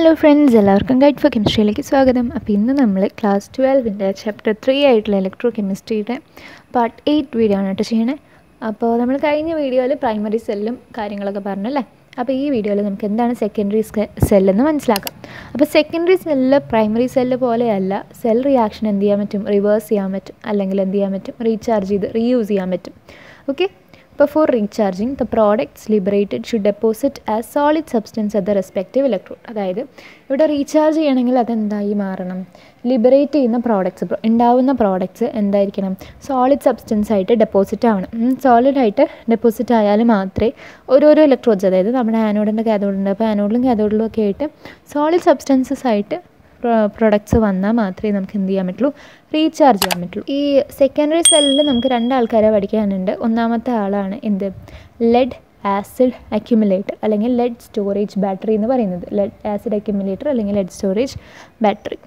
hello friends എല്ലാവർക്കും guide for കെമിസ്ട്രിയിലേക്ക് സ്വാഗതം അപ്പോൾ ഇന്ന് നമ്മൾ ക്ലാസ് ട്വൽവിൻ്റെ ചാപ്റ്റർ ത്രീ ആയിട്ടുള്ള ഇലക്ട്രോ കെമിസ്ട്രിയുടെ പാർട്ട് എയ്റ്റ് വീഡിയോ ആണ് കേട്ടോ ചെയ്യണേ അപ്പോൾ നമ്മൾ കഴിഞ്ഞ വീഡിയോയിൽ പ്രൈമറി സെല്ലും കാര്യങ്ങളൊക്കെ പറഞ്ഞല്ലേ അപ്പോൾ ഈ വീഡിയോയിൽ നമുക്ക് എന്താണ് സെക്കൻഡറി സെല്ലെന്ന് മനസ്സിലാക്കാം അപ്പോൾ സെക്കൻഡറി സെല്ല് പ്രൈമറി സെല്ല് പോലെയല്ല സെൽ റിയാക്ഷൻ എന്ത് ചെയ്യാൻ പറ്റും റിവേഴ്സ് ചെയ്യാൻ പറ്റും അല്ലെങ്കിൽ എന്ത് ചെയ്യാൻ പറ്റും റീചാർജ് ചെയ്ത് റീയൂസ് ചെയ്യാൻ പറ്റും ഓക്കെ അപ്പോൾ for recharging the products liberated should deposit as solid substance at the respective electrode അതായത് ഇവിടെ റീചാർജ് ചെയ്യണമെങ്കിൽ അതെന്തായി മാറണം ലിബറേറ്റ് ചെയ്യുന്ന പ്രോഡക്ട്സ് ഉണ്ടാവുന്ന പ്രോഡക്ട്സ് എന്തായിരിക്കണം സോളിഡ് സബ്സ്റ്റൻസ് ആയിട്ട് ഡെപ്പോസിറ്റ് ആവണം സോളിഡ് ആയിട്ട് ഡെപ്പോസിറ്റ് ആയാൽ മാത്രമേ ഓരോരോ ഇലക്ട്രോഡ്സ് അതായത് നമ്മുടെ ആനോഡിൻ്റെ കാഥോഡുണ്ട് അപ്പോൾ ആനോഡിലും കാഥോഡിലും ഒക്കെ ആയിട്ട് സോളിഡ് സബ്സ്റ്റൻസസ് ആയിട്ട് പ്രൊഡക്ട്സ് വന്നാൽ മാത്രമേ നമുക്ക് എന്ത് ചെയ്യാൻ പറ്റുള്ളൂ റീചാർജ് ചെയ്യാൻ പറ്റുള്ളൂ ഈ സെക്കൻഡറി സെല്ലിൽ നമുക്ക് രണ്ട് ആൾക്കാരെ പഠിക്കാനുണ്ട് ഒന്നാമത്തെ ആളാണ് എന്ത് ലെഡ് ആസിഡ് അക്യുമുലേറ്റർ അല്ലെങ്കിൽ ലെഡ് സ്റ്റോറേജ് ബാറ്ററി എന്ന് പറയുന്നത് ലെഡ് ആസിഡ് അക്യുമുലേറ്റർ അല്ലെങ്കിൽ ലെഡ് സ്റ്റോറേജ് ബാറ്ററി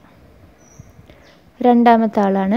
രണ്ടാമത്തെ ആളാണ്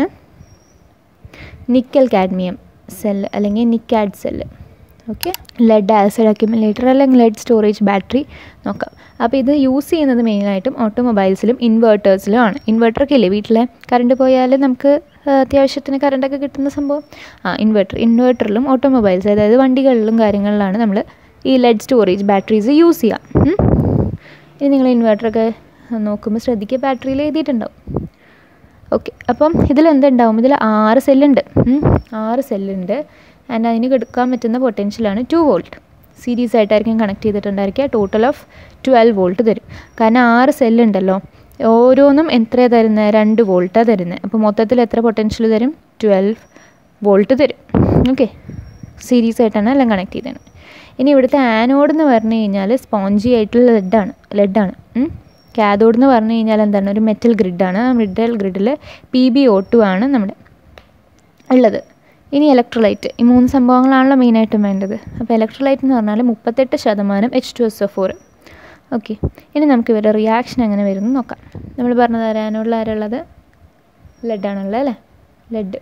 നിക്കൽ കാഡ്മിയം സെല്ല് അല്ലെങ്കിൽ nicad cell okay lead acid accumulator അല്ലെങ്കിൽ ലെഡ് സ്റ്റോറേജ് ബാറ്ററി നോക്കാം അപ്പോൾ ഇത് യൂസ് ചെയ്യുന്നത് മെയിനായിട്ടും ഓട്ടോമൊബൈൽസിലും ഇൻവേർട്ടേഴ്സിലും ആണ് ഇൻവേർട്ടറൊക്കെ ഇല്ലേ വീട്ടിലെ കറണ്ട് പോയാൽ നമുക്ക് അത്യാവശ്യത്തിന് കറണ്ടൊക്കെ കിട്ടുന്ന സംഭവം ആ ഇൻവേർട്ടർ ഇൻവേർട്ടറിലും ഓട്ടോമൊബൈൽസ് അതായത് വണ്ടികളിലും കാര്യങ്ങളിലാണ് നമ്മൾ ഈ ലെഡ് സ്റ്റോറേജ് ബാറ്ററീസ് യൂസ് ചെയ്യുക ഇനി നിങ്ങൾ ഇൻവേർട്ടറൊക്കെ നോക്കുമ്പോൾ ശ്രദ്ധിക്കുക ബാറ്ററിയിൽ എഴുതിയിട്ടുണ്ടാവും ഓക്കെ അപ്പം ഇതിൽ എന്തുണ്ടാവും ഇതിൽ ആറ് സെല്ലുണ്ട് ആറ് സെല്ലുണ്ട് ആൻഡ് അതിന് കൊടുക്കാൻ പറ്റുന്ന പൊട്ടൻഷ്യലാണ് ടു വോൾട്ട് സീരീസ് ആയിട്ടായിരിക്കും കണക്ട് ചെയ്തിട്ടുണ്ടായിരിക്കുക ടോട്ടൽ ഓഫ് ട്വൽവ് വോൾട്ട് തരും കാരണം ആറ് സെല്ലുണ്ടല്ലോ ഓരോന്നും എത്ര തരുന്നത് രണ്ട് വോൾട്ടാണ് തരുന്നത് അപ്പോൾ മൊത്തത്തിൽ എത്ര പൊട്ടൻഷ്യൽ തരും ട്വൽവ് വോൾട്ട് തരും ഓക്കെ സീരീസ് ആയിട്ടാണ് എല്ലാം കണക്ട് ചെയ്തത് ഇനി ഇവിടുത്തെ ആനോഡ് എന്ന് പറഞ്ഞു കഴിഞ്ഞാൽ സ്പോഞ്ചി ആയിട്ടുള്ള ലെഡാണ് ലെഡാണ് കാഥോഡ് എന്ന് പറഞ്ഞു കഴിഞ്ഞാൽ എന്താണ് ഒരു മെറ്റൽ ഗ്രിഡാണ് ആ മെറ്റൽ ഗ്രിഡിൽ പി ബി ഒ ടു ആണ് നമ്മുടെ ഉള്ളത് ഇനി ഇലക്ട്രോലൈറ്റ് ഈ മൂന്ന് സംഭവങ്ങളാണല്ലോ മെയിനായിട്ടും വേണ്ടത് അപ്പോൾ ഇലക്ട്രോലൈറ്റ് എന്ന് പറഞ്ഞാൽ മുപ്പത്തെട്ട് ശതമാനം H two S O four okay ഇനി നമുക്ക് ഇവരുടെ റിയാക്ഷൻ എങ്ങനെ വരുന്നു നോക്കാം നമ്മൾ പറഞ്ഞത് ആരാനുള്ള ആരുള്ളത് ലെഡാണുള്ളത് അല്ലേ ലെഡ്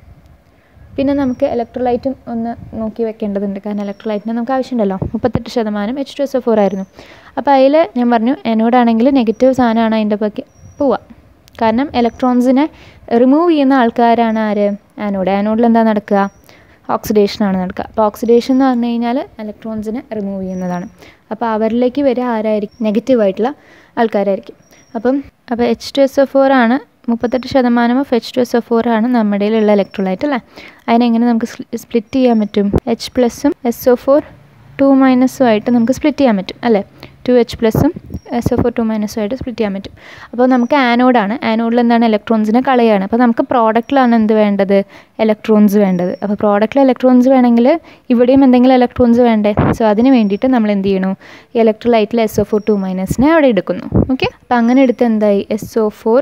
പിന്നെ നമുക്ക് ഇലക്ട്രോലൈറ്റും ഒന്ന് നോക്കി വെക്കേണ്ടതുണ്ട് കാരണം ഇലക്ട്രോലൈറ്റിന് നമുക്ക് ആവശ്യമുണ്ടല്ലോ മുപ്പത്തെട്ട് ശതമാനം H two S O four ആയിരുന്നു അപ്പോൾ അതിൽ ഞാൻ പറഞ്ഞു എന്നോടാണെങ്കിൽ നെഗറ്റീവ് സാധനമാണ് അതിൻ്റെ പക്കി പോവുക കാരണം ഇലക്ട്രോൺസിനെ റിമൂവ് ചെയ്യുന്ന ആൾക്കാരാണ് ആര് ആനോഡ് ആനോഡിൽ എന്താ നടക്കുക ഓക്സിഡേഷനാണ് നടക്കുക അപ്പോൾ ഓക്സിഡേഷൻ എന്ന് പറഞ്ഞു കഴിഞ്ഞാൽ ഇലക്ട്രോൺസിനെ റിമൂവ് ചെയ്യുന്നതാണ് അപ്പോൾ അവരിലേക്ക് വരിക ആരായിരിക്കും നെഗറ്റീവായിട്ടുള്ള ആൾക്കാരായിരിക്കും അപ്പം അപ്പോൾ H two S O four ആണ് മുപ്പത്തെട്ട് ശതമാനം of H two S O four ആണ് നമ്മുടെ ഉള്ള ഇലക്ട്രോലൈറ്റ് അല്ലേ അതിനെങ്ങനെ നമുക്ക് സ്പ്ലിറ്റ് ചെയ്യാൻ പറ്റും എച്ച് പ്ലസും എസ് ഒ ഫോർ ടു മൈനസും ആയിട്ട് നമുക്ക് സ്പ്ലിറ്റ് ചെയ്യാൻ പറ്റും അല്ലേ ടു എച്ച് പ്ലസും എസ് ഒ ഫോർ ടു മൈനസും ആയിട്ട് സ്പ്ലിറ്റ് ചെയ്യാൻ പറ്റും അപ്പോൾ നമുക്ക് ആനോഡാണ് ആനോഡിൽ എന്താണ് ഇലക്ട്രോൺസിനെ കളയാണ് അപ്പോൾ നമുക്ക് പ്രോഡക്റ്റിലാണ് എന്ത് വേണ്ടത് ഇലക്ട്രോൺസ് വേണ്ടത് അപ്പോൾ പ്രോഡക്റ്റിൽ ഇലക്ട്രോൺസ് വേണമെങ്കിൽ ഇവിടെയും എന്തെങ്കിലും ഇലക്ട്രോൺസ് വേണ്ടേ സോ അതിന് വേണ്ടിയിട്ട് നമ്മൾ എന്ത് ചെയ്യണു ഇലക്ട്രോലൈറ്റിൽ എസ് ഒ ഫോർ ടു മൈനസിനെ അവിടെ എടുക്കുന്നു ഓക്കെ അപ്പോൾ അങ്ങനെ എടുത്ത് എന്തായി S O four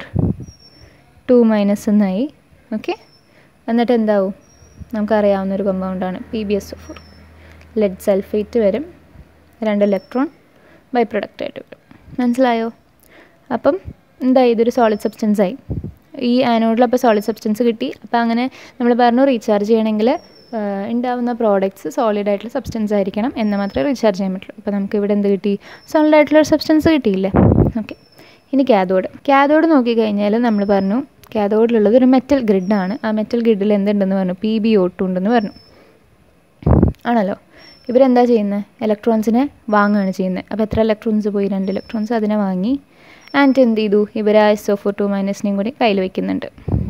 two minus എന്നായി ഓക്കെ എന്നിട്ട് എന്താവും നമുക്കറിയാവുന്ന ഒരു കമ്പൗണ്ടാണ് P B S O four lead sulphate വരും രണ്ട് ഇലക്ട്രോൺ ബൈ പ്രൊഡക്റ്റ് ആയിട്ട് വരും മനസ്സിലായോ അപ്പം എന്താ ഇതൊരു സോളിഡ് സബ്സ്റ്റൻസ് ആയി ഈ ആനോഡിൽ അപ്പോൾ സോളിഡ് സബ്സ്റ്റൻസ് കിട്ടി അപ്പോൾ അങ്ങനെ നമ്മൾ പറഞ്ഞു റീചാർജ് ചെയ്യണമെങ്കിൽ ഉണ്ടാവുന്ന പ്രോഡക്റ്റ്സ് സോളിഡ് ആയിട്ടുള്ള സബ്സ്റ്റൻസ് ആയിരിക്കണം എന്ന് മാത്രമേ റീചാർജ് ചെയ്യാൻ പറ്റുള്ളൂ അപ്പോൾ നമുക്ക് ഇവിടെ എന്ത് കിട്ടി സോളിഡ് ആയിട്ടുള്ള സബ്സ്റ്റൻസ് കിട്ടിയില്ലേ ഓക്കെ ഇനി കാഥോഡ് കാഥോഡ് നോക്കിക്കഴിഞ്ഞാൽ നമ്മൾ പറഞ്ഞു കാഥോഡിലുള്ളത് ഒരു മെറ്റൽ ഗ്രിഡാണ് ആ മെറ്റൽ ഗ്രിഡിൽ എന്തുണ്ടെന്ന് പറഞ്ഞു പി ബി ഒ ടു ഉണ്ടെന്ന് പറഞ്ഞു ആണല്ലോ ഇവരെന്താ ചെയ്യുന്നത് ഇലക്ട്രോൺസിനെ വാങ്ങുകയാണ് ചെയ്യുന്നത് അപ്പോൾ എത്ര ഇലക്ട്രോൺസ് പോയി രണ്ട് ഇലക്ട്രോൺസ് അതിനെ വാങ്ങി ആൻഡ് എന്ത് ചെയ്തു ഇവർ ആ എസ് ഒ ഫോർ ടു മൈനസിനെയും കൂടി കയ്യിൽ വെക്കുന്നുണ്ട്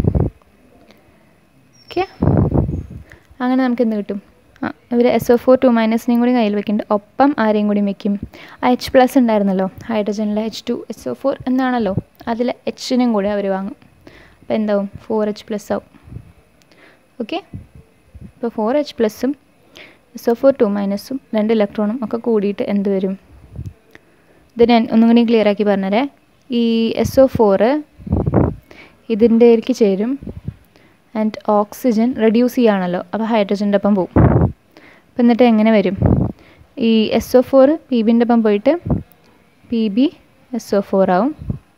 ഓക്കെ അങ്ങനെ നമുക്ക് എന്ത് കിട്ടും ആ ഇവർ എസ് ഒ ഫോർ ടു മൈനസിനെയും കൂടി കയ്യിൽ വെക്കുന്നുണ്ട് ഒപ്പം ആരെയും കൂടി വെക്കും ആ എച്ച് പ്ലസ് ഉണ്ടായിരുന്നല്ലോ ഹൈഡ്രജനിലെ H two S O four എന്നാണല്ലോ അതിൽ എച്ചിനും കൂടി അവർ വാങ്ങും അപ്പോൾ എന്താവും ഫോർ എച്ച് പ്ലസ് ആവും ഓക്കെ ഇപ്പോൾ ഫോർ എച്ച് പ്ലസും എസ് ഒ ഫോർ ടു മൈനസും രണ്ട് ഇലക്ട്രോണും ഒക്കെ കൂടിയിട്ട് എന്ത് വരും ഇത് ഞാൻ ഒന്നും കൂടി ക്ലിയർ ആക്കി പറഞ്ഞുതരേ ഈ എസ് ഒ ഫോറ് ഇതിൻ്റെക്ക് ചേരും ആൻഡ് ഓക്സിജൻ റെഡ്യൂസ് ചെയ്യുകയാണല്ലോ അപ്പോൾ ഹൈഡ്രജൻ്റെ ഒപ്പം പോവും അപ്പം എന്നിട്ട് എങ്ങനെ വരും ഈ എസ് ഒ ഫോർ പി ബിൻ്റെ ഒപ്പം പോയിട്ട് P B S O four ആവും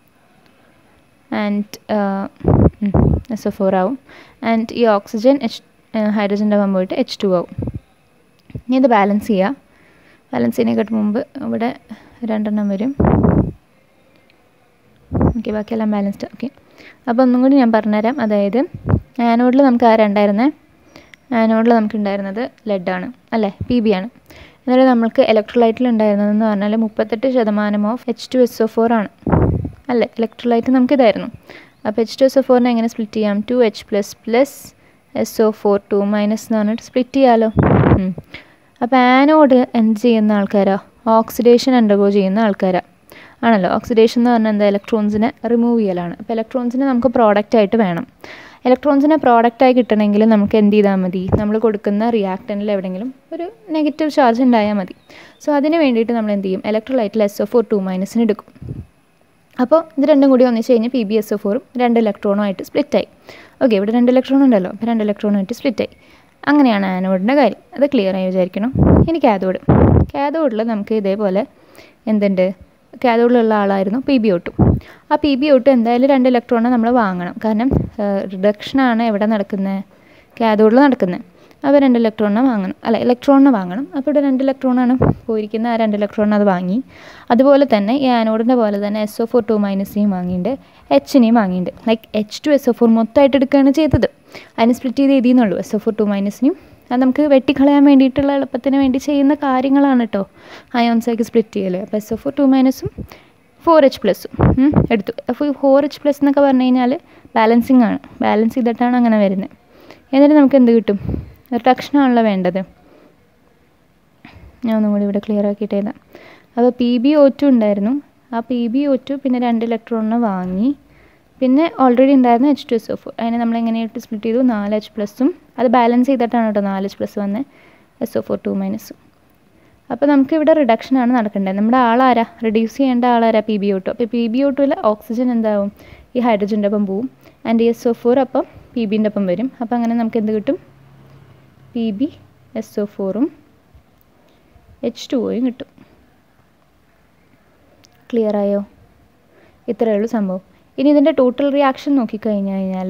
ആൻഡ് എസ് ഒ ഫോർ ആവും ആൻഡ് ഈ ഓക്സിജൻ എച്ച് ഹൈഡ്രജൻ്റെ ഒപ്പം പോയിട്ട് എച്ച് ടു ആവും ഇനി ഇത് ബാലൻസ് ചെയ്യുക ബാലൻസ് ചെയ്യുന്നതിനെക്കാട്ട് മുമ്പ് ഇവിടെ രണ്ടെണ്ണം വരും ഓക്കെ ബാക്കിയെല്ലാം ബാലൻസ്ഡ് ഓക്കെ അപ്പോൾ ഒന്നും കൂടി ഞാൻ പറഞ്ഞുതരാം അതായത് ആനോഡിൽ നമുക്ക് ആരുണ്ടായിരുന്നത് ആനോഡിൽ നമുക്ക് ഉണ്ടായിരുന്നത് ലെഡാണ് അല്ലേ പി ബി ആണ് എന്നിട്ട് നമുക്ക് ഇലക്ട്രോലൈറ്റിൽ ഉണ്ടായിരുന്നതെന്ന് പറഞ്ഞാൽ മുപ്പത്തെട്ട് ശതമാനം of H two S O four ആണ് അല്ലേ ഇലക്ട്രോലൈറ്റ് നമുക്ക് ഇതായിരുന്നു അപ്പോൾ എച്ച് ടു എസ് ഒ ഫോറിനെ എങ്ങനെ സ്പ്ലിറ്റ് ചെയ്യാം two H plus plus S O four two minus എന്ന് പറഞ്ഞിട്ട് സ്പ്ലിറ്റ് ചെയ്യാമല്ലോ അപ്പോൾ ആനോഡ് എന്ത് ചെയ്യുന്ന ആൾക്കാരാ ഓക്സിഡേഷൻ അണ്ടർഗോ ചെയ്യുന്ന ആൾക്കാരാ ആണല്ലോ ഓക്സിഡേഷൻ എന്ന് പറഞ്ഞാൽ എന്താ ഇലക്ട്രോൺസിനെ റിമൂവ് ചെയ്യലാണ് അപ്പോൾ ഇലക്ട്രോൺസിനെ നമുക്ക് പ്രോഡക്റ്റ് ആയിട്ട് വേണം ഇലക്ട്രോൺസിനെ പ്രോഡക്റ്റായി കിട്ടണമെങ്കിൽ നമുക്ക് എന്ത് ചെയ്താൽ മതി നമ്മൾ കൊടുക്കുന്ന റിയാക്ടൻറ്റിൽ എവിടെയെങ്കിലും ഒരു നെഗറ്റീവ് ചാർജ് ഉണ്ടായാൽ മതി സോ അതിന് വേണ്ടിയിട്ട് നമ്മൾ എന്ത് ചെയ്യും ഇലക്ട്രോലൈറ്റിൽ എസ് ഒ ഫോർ ടു മൈനസിന് എടുക്കും അപ്പോൾ ഇത് രണ്ടും കൂടി ഒന്നിച്ച് കഴിഞ്ഞ് പി ബി എസ് ഒ ഫോറും രണ്ട് ഇലക്ട്രോണുമായിട്ട് സ്പ്ലിറ്റായി ഓക്കെ ഇവിടെ രണ്ട് ഇലക്ട്രോൺ ഉണ്ടല്ലോ അപ്പോൾ രണ്ട് ഇലക്ട്രോണുമായിട്ട് സ്പ്ലിറ്റായി അങ്ങനെയാണ് ആനോഡിൻ്റെ കാര്യം അത് ക്ലിയർ ആയി വിചാരിക്കണം ഇനി കാഥോഡ് കാഥോഡിൽ നമുക്ക് ഇതേപോലെ എന്തുണ്ട് കാഥോഡിലുള്ള ആളായിരുന്നു പി ബി ഒട്ടു ആ പി ബി ഒട്ടു എന്തായാലും രണ്ട് ഇലക്ട്രോണെ നമ്മൾ വാങ്ങണം കാരണം റിഡക്ഷനാണ് എവിടെ നടക്കുന്നത് കാഥോഡിൽ നടക്കുന്നത് അപ്പോൾ രണ്ട് ഇലക്ട്രോണിനെ വാങ്ങണം അല്ല ഇലക്ട്രോണിനെ വാങ്ങണം അപ്പോൾ ഇവിടെ രണ്ട് ഇലക്ട്രോണാണ് പോയിരിക്കുന്ന ആ രണ്ട് ഇലക്ട്രോണിനെ അത് വാങ്ങി അതുപോലെ തന്നെ ഈ ആനോഡിൻ്റെ പോലെ തന്നെ എസ് ഒ ഫോർ ടു മൈനസിനെയും വാങ്ങിയിട്ടുണ്ട് എച്ചിനെയും വാങ്ങിയിട്ടുണ്ട് like H two S O four മൊത്തമായിട്ട് എടുക്കുകയാണ് ചെയ്തത് അതിന് സ്പ്ലിറ്റ് ചെയ്ത് എഴുതിയെന്നുള്ളൂ എസ് ഒ ഫോർ ടു മൈനസിനെയും അത് നമുക്ക് വെട്ടിക്കളയാൻ വേണ്ടിയിട്ടുള്ള എളുപ്പത്തിന് വേണ്ടി ചെയ്യുന്ന കാര്യങ്ങളാണ് കേട്ടോ അയോൺസാക്കി സ്പ്ലിറ്റ് ചെയ്യൽ അപ്പോൾ എസ് ഒ ഫോർ ടു മൈനസും ഫോർ എച്ച് പ്ലസും എടുത്തു അപ്പോൾ ഫോർ എച്ച് പ്ലസ് എന്നൊക്കെ പറഞ്ഞു കഴിഞ്ഞാൽ ബാലൻസിങ് ആണ് ബാലൻസ് ചെയ്തിട്ടാണ് അങ്ങനെ വരുന്നത് എന്നിട്ട് നമുക്ക് എന്ത് കിട്ടും റിഡക്ഷനാണല്ലോ വേണ്ടത് ഞാൻ ഒന്നും കൂടി ഇവിടെ ക്ലിയർ ആക്കിയിട്ട് എഴുതാം അപ്പോൾ പി ബി ഒ ടു ഉണ്ടായിരുന്നു ആ പി ബി ഒ ടു പിന്നെ രണ്ട് ഇലക്ട്രോണിനെ വാങ്ങി പിന്നെ ഓൾറെഡി ഉണ്ടായിരുന്ന H two S O four അതിനെ നമ്മൾ എങ്ങനെയായിട്ട് സ്പ്ലിറ്റ് ചെയ്തു നാല് എച്ച് പ്ലസും അത് ബാലൻസ് ചെയ്തിട്ടാണ് കേട്ടോ നാല് എച്ച് പ്ലസ് വന്നത് എസ് ഒ ഫോർ ടു മൈനസും അപ്പോൾ നമുക്ക് ഇവിടെ റിഡക്ഷൻ ആണ് നടക്കേണ്ടത് നമ്മുടെ ആളാരാ റിഡ്യൂസ് ചെയ്യേണ്ട ആളാരാ പി ബി ഒ ടു അപ്പോൾ പി ബി ഒ ടുവിൽ ഓക്സിജൻ എന്താവും ഈ ഹൈഡ്രജൻ്റെ ഒപ്പം പോവും ആൻഡ് എസ് ഒ ഫോർ അപ്പം പി ബിൻ്റെ ഒപ്പം വരും അപ്പോൾ അങ്ങനെ നമുക്ക് എന്ത് കിട്ടും പി ബി എസ് ഒ ഫോറും എച്ച് ടു ഒയും കിട്ടും ക്ലിയർ ആയോ ഇത്രയേ ഉള്ളൂ സംഭവം ഇനി ഇതിൻ്റെ ടോട്ടൽ റിയാക്ഷൻ നോക്കിക്കഴിഞ്ഞ് കഴിഞ്ഞാൽ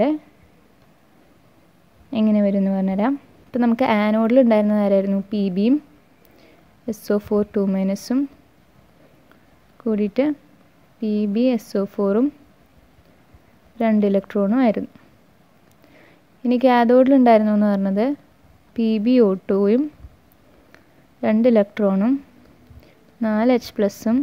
എങ്ങനെ വരും എന്ന് പറഞ്ഞുതരാം ഇപ്പം നമുക്ക് ആനോഡിൽ ഉണ്ടായിരുന്നത് ആരായിരുന്നു പി ബിയും എസ് ഒ ഫോർ ടു മൈനസും കൂടിയിട്ട് പി ബി എസ് ഒ ഫോറും രണ്ട് ഇലക്ട്രോണും ആയിരുന്നു ഇനി കാഥോഡിലുണ്ടായിരുന്നു എന്ന് പറഞ്ഞത് പി ബി ഒ ടുവും രണ്ട് ഇലക്ട്രോണും നാല് എച്ച് പ്ലസും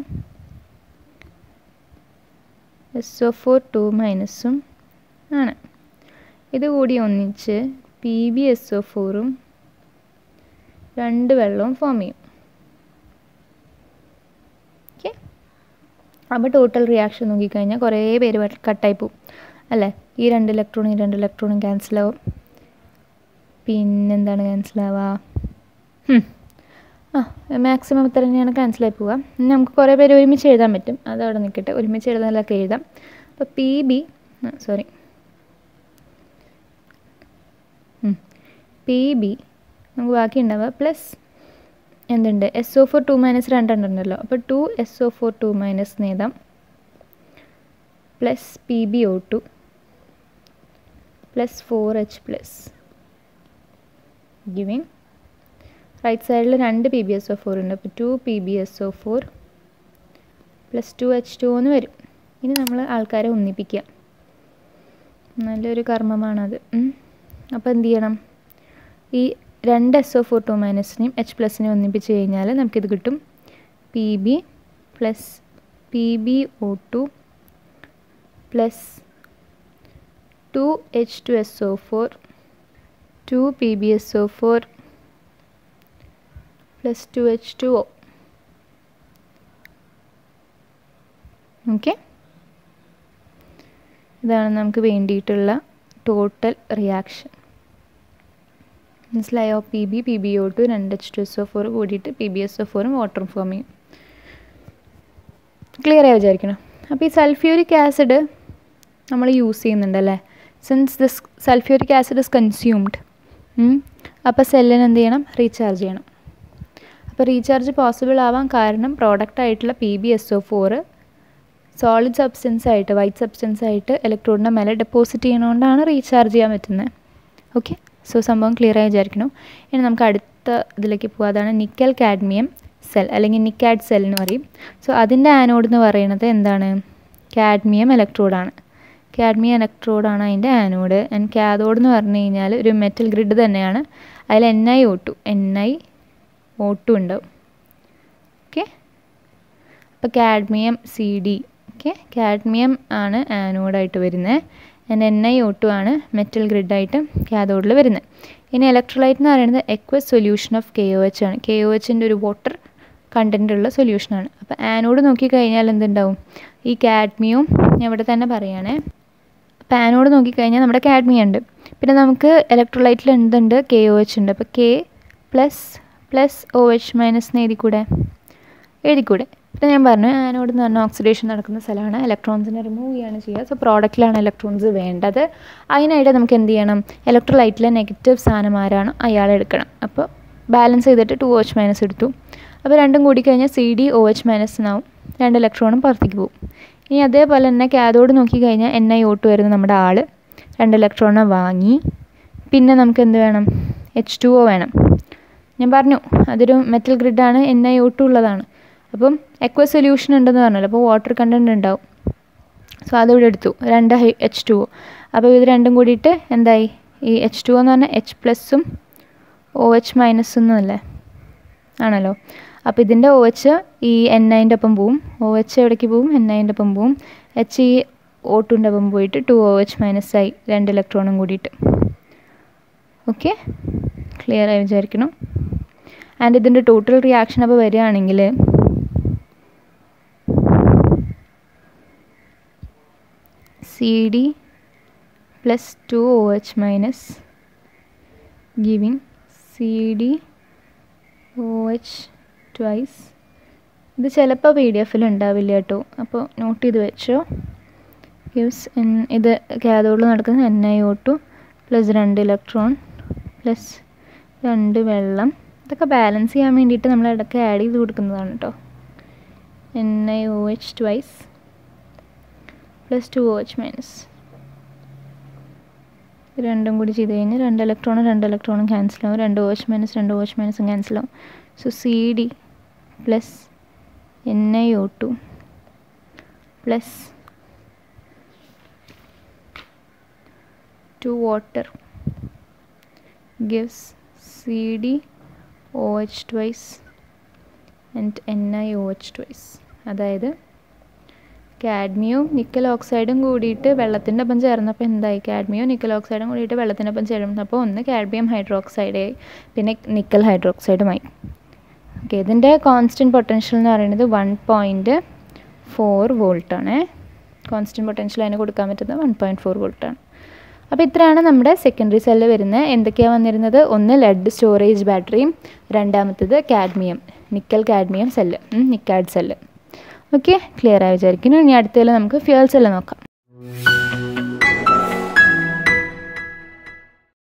എസ് ഒ ഫോർ ടു മൈനസും ആണ് ഇത് കൂടി ഒന്നിച്ച് പി ബി എസ് ഒ ഫോറും രണ്ട് വെള്ളവും ഫോം ചെയ്യും ഓക്കെ അപ്പോൾ ടോട്ടൽ റിയാക്ഷൻ നോക്കിക്കഴിഞ്ഞാൽ കുറേ പേര് കട്ടായി പോവും അല്ലേ ഈ രണ്ട് ഇലക്ട്രോണും ഈ രണ്ട് ഇലക്ട്രോണും ക്യാൻസലാവും പിന്നെന്താണ് ക്യാൻസലാവുക ആ മാക്സിമം ഇത്ര തന്നെയാണ് ക്യാൻസലായി പോവുക നമുക്ക് കുറേ പേര് ഒരുമിച്ച് എഴുതാൻ പറ്റും അത് അവിടെ നിൽക്കട്ടെ ഒരുമിച്ച് എഴുതാനൊക്കെ എഴുതാം അപ്പോൾ P B sorry P B നമുക്ക് ബാക്കി ഉണ്ടാവുക പ്ലസ് എന്തുണ്ട് S O four two minus രണ്ടെണ്ണുണ്ടല്ലോ അപ്പോൾ two S O four two minus നേതാം plus P B O two plus four H plus giving right സൈഡിൽ രണ്ട് P B S O four ഉണ്ട് അപ്പോൾ two P B S O four plus two H two എന്ന് വരും ഇനി നമ്മൾ ആൾക്കാരെ ഒന്നിപ്പിക്കുക നല്ലൊരു കർമ്മമാണത് അപ്പോൾ എന്ത് ചെയ്യണം ഈ രണ്ട് എസ് ഒ ഫോർ ടു മൈനസിനെയും എച്ച് പ്ലസിനെയും ഒന്നിപ്പിച്ച് കഴിഞ്ഞാൽ നമുക്കിത് കിട്ടും P B plus P B O two plus two H two S O four two P B S O four plus two H two O okay ഇതാണ് നമുക്ക് വേണ്ടിയിട്ടുള്ള total reaction മനസ്സിലായോ P B P B O two രണ്ട് H two S O four കൂടിയിട്ട് P B S O ഫോറും വാട്ടറും form ചെയ്യും clear ആയി വിചാരിക്കണം അപ്പോൾ ഈ സൾഫ്യൂരിക് ആസിഡ് നമ്മൾ യൂസ് ചെയ്യുന്നുണ്ടല്ലേ since this sulphuric acid is consumed അപ്പോൾ സെല്ലിന് എന്ത് ചെയ്യണം റീചാർജ് ചെയ്യണം അപ്പോൾ റീചാർജ് പോസിബിൾ ആവാൻ കാരണം പ്രോഡക്റ്റ് ആയിട്ടുള്ള P B S O four solid substance ആയിട്ട് വൈറ്റ് സബ്സ്റ്റൻസ് ആയിട്ട് ഇലക്ട്രോണിൻ്റെ മേലെ ഡെപ്പോസിറ്റ് ചെയ്യണതുകൊണ്ടാണ് റീചാർജ് ചെയ്യാൻ പറ്റുന്നത് ഓക്കെ സോ സംഭവം ക്ലിയർ ആയി വിചാരിക്കണം ഇനി നമുക്ക് അടുത്ത ഇതിലേക്ക് പോകുക അതാണ് നിക്കൽ കാഡ്മിയം സെൽ അല്ലെങ്കിൽ നിക്കാഡ് സെൽ എന്ന് പറയും സോ അതിൻ്റെ ആനോഡ് എന്ന് പറയുന്നത് എന്താണ് കാഡ്മിയം ഇലക്ട്രോഡാണ് കാഡ്മിയം ഇലക്ട്രോഡാണ് അതിൻ്റെ ആനോഡ് ആൻഡ് കാഥോഡ് എന്ന് പറഞ്ഞു കഴിഞ്ഞാൽ ഒരു മെറ്റൽ ഗ്രിഡ് തന്നെയാണ് അതിൽ N I O two N I O two ഉണ്ടാവും ഓക്കെ അപ്പോൾ cadmium C D okay cadmium ആണ് ആനോഡായിട്ട് വരുന്നത് and N I O two ആണ് മെറ്റൽ ഗ്രിഡായിട്ട് കാഥോഡിൽ വരുന്നത് ഇനി ഇലക്ട്രോലൈറ്റ് എന്ന് പറയുന്നത് aqueous solution of K O H ആണ് കെ ഒ എച്ചിൻ്റെ ഒരു വാട്ടർ കണ്ടൻ്റ് ഉള്ള സൊല്യൂഷനാണ് അപ്പോൾ ആനോഡ് നോക്കിക്കഴിഞ്ഞാൽ എന്തുണ്ടാവും ഈ കാഡ്മിയവും ഞാൻ ഇവിടെ തന്നെ പറയുകയാണേ അപ്പോൾ ആനോഡ് നോക്കിക്കഴിഞ്ഞാൽ നമ്മുടെ കാഡ്മിയം ഉണ്ട് പിന്നെ നമുക്ക് ഇലക്ട്രോലൈറ്റിൽ എന്തുണ്ട് കെ ഒ എച്ച് ഉണ്ട് അപ്പോൾ K plus plus O H minus എന്ന് എഴുതിക്കൂടെ എഴുതിക്കൂടെ പിന്നെ ഞാൻ പറഞ്ഞു ആനോഡ് എന്ന് പറഞ്ഞാൽ ഓക്സിഡേഷൻ നടക്കുന്ന സ്ഥലമാണ് ഇലക്ട്രോൺസിനെ റിമൂവ് ചെയ്യാണ് ചെയ്യുക സോ പ്രോഡക്റ്റിലാണ് ഇലക്ട്രോൺസ് വേണ്ടത് അതിനായിട്ട് നമുക്ക് എന്ത് ചെയ്യണം ഇലക്ട്രോലൈറ്റിലെ നെഗറ്റീവ് സാധനം ആരാണോ അയാൾ എടുക്കണം അപ്പോൾ ബാലൻസ് ചെയ്തിട്ട് ടു ഒ എച്ച് മൈനസ് എടുത്തു അപ്പോൾ രണ്ടും കൂടി കഴിഞ്ഞാൽ C D O H minus എന്നാവും രണ്ട് ഇലക്ട്രോണും പുറത്തേക്ക് പോകും ഇനി അതേപോലെ തന്നെ കാഥോഡ് നോക്കിക്കഴിഞ്ഞാൽ എൻ ഐ ഒ ടു വരുന്ന നമ്മുടെ ആൾ രണ്ട് ഇലക്ട്രോണെ വാങ്ങി പിന്നെ നമുക്ക് എന്ത് വേണം എച്ച് ടു ഒ വേണം ഞാൻ പറഞ്ഞു അതൊരു മെറ്റൽ ഗ്രിഡാണ് എൻ ഐ ഒ ടു ഉള്ളതാണ് അപ്പം എക്വ സൊല്യൂഷൻ ഉണ്ടെന്ന് പറഞ്ഞല്ലോ അപ്പോൾ വാട്ടർ കണ്ടൻറ്റ് ഉണ്ടാവും സോ അതിവിടെ എടുത്തു രണ്ട് എച്ച് ടു ഒ അപ്പോൾ ഇത് രണ്ടും കൂടിയിട്ട് എന്തായി ഈ എച്ച് ടു എന്ന് പറഞ്ഞാൽ എച്ച് പ്ലസും ഒ എച്ച് മൈനസും എന്നല്ലേ ആണല്ലോ അപ്പോൾ ഇതിൻ്റെ ഒ എച്ച് ഈ എൻ ഐൻ്റെ ഒപ്പം പോവും ഒ എച്ച് എവിടേക്ക് പോവും എൻ ഐൻ്റെ ഒപ്പം പോവും എച്ച് ഈ ഒ ടുൻ്റെ ഒപ്പം പോയിട്ട് ടു ഒ എച്ച് മൈനസ് ആയി രണ്ട് ഇലക്ട്രോണും കൂടിയിട്ട് ഓക്കെ ക്ലിയർ ആയി വിചാരിക്കണം ആൻഡ് ഇതിൻ്റെ ടോട്ടൽ റിയാക്ഷൻ അപ്പോൾ വരികയാണെങ്കിൽ C D plus two O H minus giving C D O H twice ഇത് ചിലപ്പോൾ പി ഡി എഫിൽ ഉണ്ടാവില്ല കേട്ടോ അപ്പോൾ നോട്ട് ചെയ്ത് വെച്ചോ ഗിവ്സ് എൻ ഇത് കാഥോഡിൽ നടക്കുന്ന N I O two plus രണ്ട് ഇലക്ട്രോൺ പ്ലസ് രണ്ട് വെള്ളം ഇതൊക്കെ ബാലൻസ് ചെയ്യാൻ വേണ്ടിയിട്ട് നമ്മൾ ഇടയ്ക്ക് ആഡ് ചെയ്ത് കൊടുക്കുന്നതാണ് കേട്ടോ N I O H twice plus two O H minus രണ്ടും കൂടി ചെയ്ത് കഴിഞ്ഞാൽ രണ്ട് ഇലക്ട്രോണും രണ്ട് ഇലക്ട്രോണും ക്യാൻസൽ ആവും രണ്ട് ഒ എച്ച് മൈനസ് രണ്ട് ഒ എച്ച് മൈനസും ക്യാൻസൽ ആവും so C D plus N I O two plus two water gives CD OH twice and NiOH twice അതായത് കാഡ്മിയവും നിക്കൽ ഓക്സൈഡും കൂടിയിട്ട് വെള്ളത്തിൻ്റെ ഒപ്പം ചേർന്നപ്പോൾ എന്തായി കാഡ്മിയവും നിക്കൽ ഓക്സൈഡും കൂടിയിട്ട് വെള്ളത്തിൻ്റെ ഒപ്പം ചേർന്നപ്പോൾ ഒന്ന് കാഡ്മിയം ഹൈഡ്രോക്സൈഡായി പിന്നെ നിക്കൽ ഹൈഡ്രോക്സൈഡുമായി ഓക്കെ ഇതിൻ്റെ കോൺസ്റ്റൻറ്റ് പൊട്ടൻഷ്യൽ എന്ന് പറയുന്നത് വൺ പോയിൻറ്റ് ഫോർ വോൾട്ടാണ് കോൺസ്റ്റൻറ്റ് പൊട്ടൻഷ്യൽ അതിന് കൊടുക്കാൻ പറ്റുന്നത് വൺ പോയിൻറ്റ് ഫോർ വോൾട്ടാണ് അപ്പോൾ ഇത്രയാണ് നമ്മുടെ സെക്കൻഡറി സെല്ല് വരുന്നത് എന്തൊക്കെയാണ് വന്നിരുന്നത് ഒന്ന് ലെഡ് സ്റ്റോറേജ് ബാറ്ററിയും രണ്ടാമത്തത് cadmium nickel cadmium cell nicad cell okay clear ആയി വിചാരിക്കുന്നു ഇനി അടുത്തതിൽ നമുക്ക് ഫ്യൂൽ സെല്ല് നോക്കാം